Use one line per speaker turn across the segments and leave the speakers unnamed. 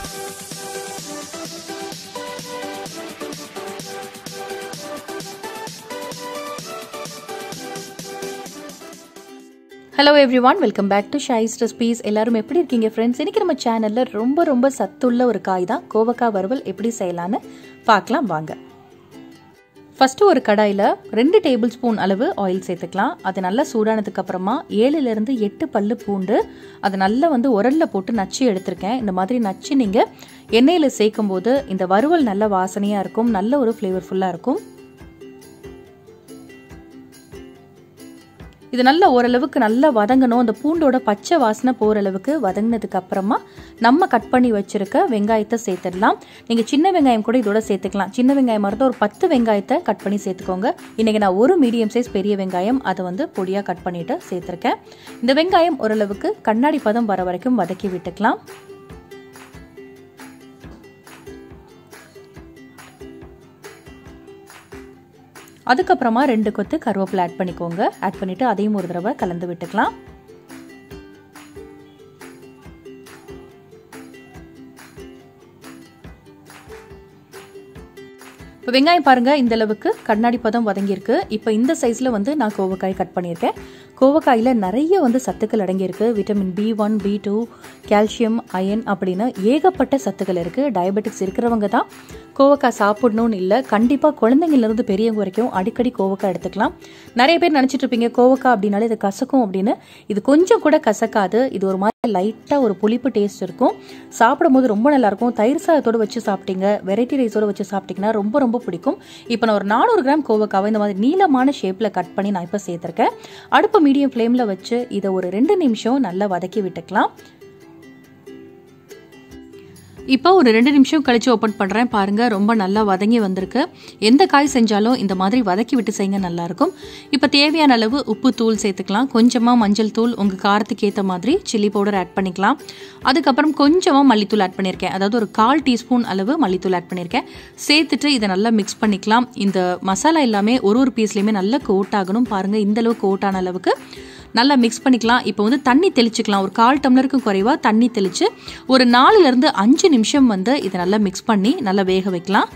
hello everyone welcome back to ஷைஸ் recipes எல்லாரும் எப்படி இருக்கீங்க ஃப்ரெண்ட்ஸ் இன்னைக்கு நம்ம சேனலில் ரொம்ப ரொம்ப சத்துள்ள ஒரு காய் தான் கோவக்காய் வறுவல் எப்படி செய்யலான்னு பார்க்கலாம் வாங்க ஃபஸ்ட்டு ஒரு கடாயில் ரெண்டு டேபிள் ஸ்பூன் அளவு ஆயில் சேர்த்துக்கலாம் அது நல்லா சூடானதுக்கு அப்புறமா ஏழுலேருந்து எட்டு பல்லு பூண்டு அதை நல்லா வந்து உரலில் போட்டு நச்சு எடுத்திருக்கேன் இந்த மாதிரி நச்சு நீங்கள் எண்ணெயில் சேர்க்கும் போது இந்த வறுவல் நல்ல வாசனையாக இருக்கும் நல்ல ஒரு ஃப்ளேவர்ஃபுல்லாக இருக்கும் இது நல்லா ஓரளவுக்கு நல்லா வதங்கணும் அந்த பூண்டோட பச்சை வாசனை போகிற அளவுக்கு வதங்கினதுக்கு அப்புறமா நம்ம கட் பண்ணி வச்சிருக்க வெங்காயத்தை சேர்த்துடலாம் நீங்கள் சின்ன வெங்காயம் கூட இதோட சேர்த்துக்கலாம் சின்ன வெங்காயம் இருந்தால் ஒரு பத்து வெங்காயத்தை கட் பண்ணி சேர்த்துக்கோங்க இன்றைக்கி நான் ஒரு மீடியம் சைஸ் பெரிய வெங்காயம் அதை வந்து பொடியாக கட் பண்ணிட்டு சேர்த்துருக்கேன் இந்த வெங்காயம் ஓரளவுக்கு கண்ணாடி பதம் வர வரைக்கும் வதக்கி விட்டுக்கலாம் அதுக்கப்புறமா ரெண்டு கொத்து கருவேப்பிலை ஆட் பண்ணிக்கோங்க ஆட் பண்ணிவிட்டு அதையும் ஒரு தடவை கலந்து விட்டுக்கலாம் இப்போ வெங்காயம் பாருங்கள் இந்த அளவுக்கு கண்ணாடி பதம் வதங்கியிருக்கு இப்போ இந்த சைஸில் வந்து நான் கோவக்காய் கட் பண்ணியிருக்கேன் கோவக்காயில் நிறைய வந்து சத்துக்கள் அடங்கியிருக்கு vitamin B one B two calcium iron அப்படின்னு ஏகப்பட்ட சத்துக்கள் இருக்குது டயபெட்டிக்ஸ் இருக்கிறவங்க தான் கோவக்காய் சாப்பிடணும்னு இல்லை கண்டிப்பாக குழந்தைங்கலேருந்து பெரியவங்க வரைக்கும் அடிக்கடி கோவக்காய் எடுத்துக்கலாம் நிறைய பேர் நினச்சிட்டு இருப்பீங்க கோவக்காய் அப்படின்னாலே இது கசக்கும் அப்படின்னு இது கொஞ்சம் கூட கசக்காது இது ஒரு மாதிரி லைட்டாக ஒரு புளிப்பு டேஸ்ட் இருக்கும் சாப்பிடும் போது ரொம்ப நல்லாயிருக்கும் தயிர் சாதத்தோடு வச்சு சாப்பிட்டீங்க வெரைட்டி ரைஸோடு வச்சு சாப்பிட்டீங்கன்னா ரொம்ப ரொம்ப பிடிக்கும் இப்போ நான் ஒரு நானூறு கிராம் கோவக்காவை இந்த மாதிரி நீளமான ஷேப்பில் கட் பண்ணி நான் இப்போ சேர்த்துருக்கேன் அடுப்பு மீடியம் ஃப்ளேமில் வச்சு இதை ஒரு ரெண்டு நிமிஷம் நல்லா வதக்கி விட்டுக்கலாம் இப்போ ஒரு ரெண்டு நிமிஷம் கழிச்சு ஓப்பன் பண்ணுறேன் பாருங்கள் ரொம்ப நல்லா வதங்கி வந்திருக்கு எந்த காய் செஞ்சாலும் இந்த மாதிரி வதக்கி விட்டு செய்யுங்க நல்லாயிருக்கும் இப்போ தேவையான அளவு உப்பு தூள் சேர்த்துக்கலாம் கொஞ்சமாக மஞ்சள் தூள் உங்கள் காரத்துக்கு ஏற்ற மாதிரி சில்லி பவுடர் ஆட் பண்ணிக்கலாம் அதுக்கப்புறம் கொஞ்சமாக மல்லித்தூள் ஆட் பண்ணியிருக்கேன் அதாவது ஒரு கால் டீஸ்பூன் அளவு மல்லித்தூள் ஆட் பண்ணியிருக்கேன் சேர்த்துட்டு இதை நல்லா மிக்ஸ் பண்ணிக்கலாம் இந்த மசாலா எல்லாமே ஒரு ஒரு பீஸ்லேயுமே நல்லா கோட் ஆகணும் பாருங்கள் இந்த அளவுக்கு கோட் ஆன அளவுக்கு நல்லா மிக்ஸ் பண்ணிக்கலாம் இப்போ வந்து தண்ணி தெளிச்சுக்கலாம் ஒரு கால் டம்ளருக்கும் குறைவாக தண்ணி தெளித்து ஒரு நாலுலேருந்து அஞ்சு நிமிஷம் வந்து இதை நல்லா மிக்ஸ் பண்ணி நல்லா வேக வைக்கலாம்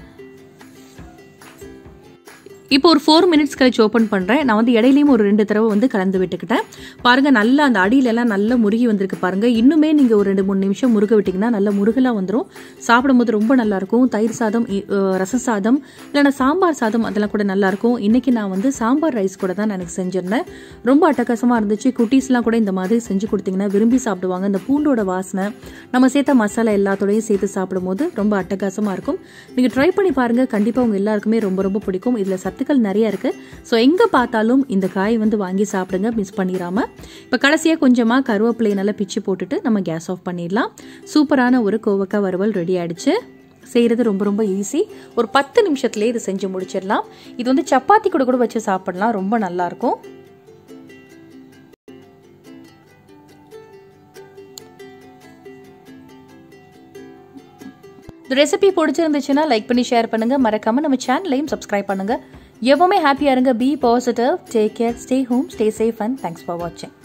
இப்போ ஒரு ஃபோர் மினிட்ஸ் கழிச்சு ஓப்பன் பண்ணுறேன் நான் வந்து இடையிலையும் ஒரு ரெண்டு தடவை வந்து கலந்து விட்டுக்கிட்டேன் பாருங்கள் நல்லா அந்த அடியிலெல்லாம் நல்லா முருகி வந்திருக்கு பாருங்கள் இன்னுமே நீங்கள் ஒரு ரெண்டு மூணு நிமிஷம் முருக விட்டிங்கன்னா நல்லா முருகலாக வந்துடும் சாப்பிடும்போது ரொம்ப நல்லாயிருக்கும் தயிர் சாதம் ரச சாதம் இல்லைனா சாம்பார் சாதம் அதெல்லாம் கூட நல்லாயிருக்கும் இன்றைக்கி நான் வந்து சாம்பார் ரைஸ் கூட தான் எனக்கு செஞ்சிருந்தேன் ரொம்ப அட்டகாசமாக இருந்துச்சு குட்டீஸ்லாம் கூட இந்த மாதிரி செஞ்சு கொடுத்தீங்கன்னா விரும்பி சாப்பிடுவாங்க இந்த பூண்டோட வாசனை நம்ம சேர்த்த மசாலா எல்லாத்தோடையும் சேர்த்து சாப்பிடும்போது ரொம்ப அட்டகாசமாக இருக்கும் நீங்கள் ட்ரை பண்ணி பாருங்கள் கண்டிப்பாக உங்கள் எல்லாருக்குமே ரொம்ப ரொம்ப பிடிக்கும் இதில் சத்துக்கள் நிறைய இருக்குது ஸோ எங்கே பார்த்தாலும் இந்த காய் வந்து வாங்கி சாப்பிடுங்க மிஸ் பண்ணிடாமல் இப்போ கடைசியாக கொஞ்சமாக கருவேப்பிலையை நல்லா பிச்சு போட்டுட்டு நம்ம கேஸ் ஆஃப் பண்ணிடலாம் சூப்பரான ஒரு கோவக்காய் வறுவல் ரெடி ஆயிடுச்சு செய்கிறது ரொம்ப ரொம்ப ஈஸி ஒரு பத்து நிமிஷத்துலேயே இது செஞ்சு முடிச்சிடலாம் இது வந்து சப்பாத்தி கூட கூட வச்சு சாப்பிடலாம் ரொம்ப நல்லாயிருக்கும் இந்த ரெசிபி பிடிச்சிருந்துச்சுன்னா லைக் பண்ணி ஷேர் பண்ணுங்க மறக்காம நம்ம சேனலையும் சப்ஸ்கிரைப் பண்ணுங்க எப்பவுமே ஹாப்பியா இருங்க be positive take care stay home stay safe and thanks for வாட்சிங்